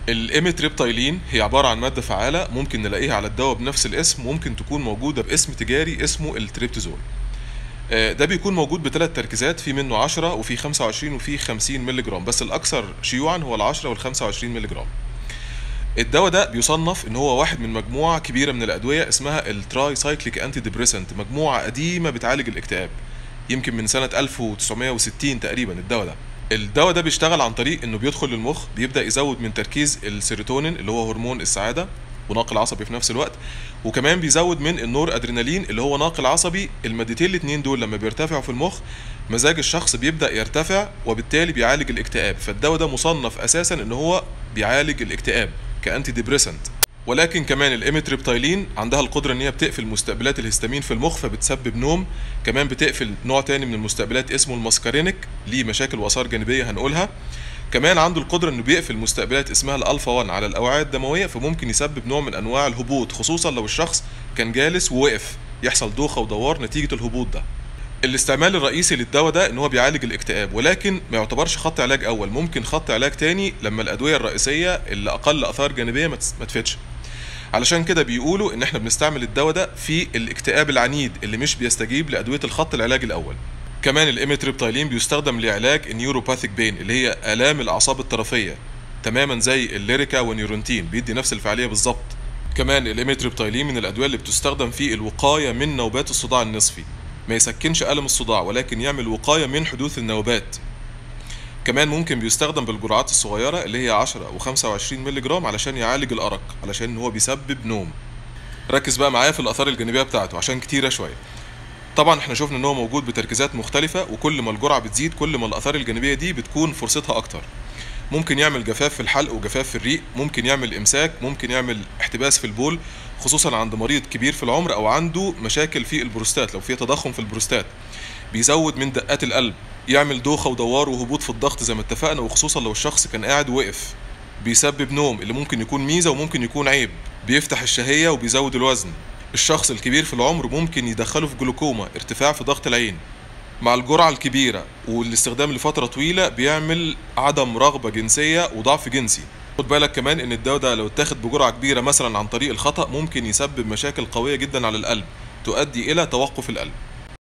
الإيميتريبتايلين هي عبارة عن مادة فعالة ممكن نلاقيها على الدواء بنفس الاسم ممكن تكون موجودة باسم تجاري اسمه التريبتازول آه، ده بيكون موجود بثلاث تركيزات في منه 10 وفي 25 وفي 50 مللي جرام بس الأكثر شيوعا هو ال 10 وال 25 مللي جرام الدواء ده بيصنف ان هو واحد من مجموعه كبيره من الادويه اسمها التراي سايكليك انتي ديبريسنت مجموعه قديمه بتعالج الاكتئاب يمكن من سنه 1960 تقريبا الدواء ده الدواء ده بيشتغل عن طريق انه بيدخل للمخ بيبدا يزود من تركيز السيروتونين اللي هو هرمون السعاده وناقل عصبي في نفس الوقت وكمان بيزود من النور ادرينالين اللي هو ناقل عصبي المادتين الاثنين دول لما بيرتفعوا في المخ مزاج الشخص بيبدا يرتفع وبالتالي بيعالج الاكتئاب فالدواء ده مصنف اساسا ان هو بيعالج الاكتئاب كانتي ديبريسنت ولكن كمان الاميتريبتايلين عندها القدرة ان هي بتقفل مستقبلات الهستامين في المخ فبتسبب نوم كمان بتقفل نوع تاني من المستقبلات اسمه الماسكارينيك ليه مشاكل واثار جانبية هنقولها كمان عنده القدرة انه بيقفل مستقبلات اسمها الالفا 1 على الاوعية الدموية فممكن يسبب نوع من انواع الهبوط خصوصا لو الشخص كان جالس ووقف يحصل دوخة ودوار نتيجة الهبوط ده الاستعمال الرئيسي للدواء ده ان هو بيعالج الاكتئاب ولكن ما يعتبرش خط علاج اول ممكن خط علاج تاني لما الادويه الرئيسيه اللي اقل اثار جانبيه ما تس- ما تفيدش علشان كده بيقولوا ان احنا بنستعمل الدواء ده في الاكتئاب العنيد اللي مش بيستجيب لادويه الخط العلاج الاول كمان الاميتريبتايلين بيستخدم لعلاج النيوروباثيك بين اللي هي الام الاعصاب الطرفيه تماما زي الليريكا والنيورنتين بيدي نفس الفعاليه بالظبط كمان الاميتريبتايلين من الادويه اللي بتستخدم في الوقايه من نوبات الصداع النصفي ما يسكنش الم الصداع ولكن يعمل وقايه من حدوث النوبات كمان ممكن بيستخدم بالجرعات الصغيره اللي هي 10 و25 مللي جرام علشان يعالج الارق علشان هو بيسبب نوم ركز بقى معايا في الاثار الجانبيه بتاعته عشان كتيره شويه طبعا احنا شفنا ان هو موجود بتركيزات مختلفه وكل ما الجرعه بتزيد كل ما الاثار الجانبيه دي بتكون فرصتها اكتر ممكن يعمل جفاف في الحلق وجفاف في الريق ممكن يعمل امساك ممكن يعمل احتباس في البول خصوصا عند مريض كبير في العمر او عنده مشاكل في البروستات لو في تضخم في البروستات بيزود من دقات القلب يعمل دوخه ودوار وهبوط في الضغط زي ما اتفقنا وخصوصا لو الشخص كان قاعد وقف بيسبب نوم اللي ممكن يكون ميزه وممكن يكون عيب بيفتح الشهيه وبيزود الوزن الشخص الكبير في العمر ممكن يدخله في جلوكوما ارتفاع في ضغط العين مع الجرعة الكبيرة والاستخدام لفترة طويلة بيعمل عدم رغبة جنسية وضعف جنسي خد بالك كمان ان الدواء ده لو اتاخد بجرعة كبيرة مثلا عن طريق الخطأ ممكن يسبب مشاكل قوية جدا على القلب تؤدي الى توقف القلب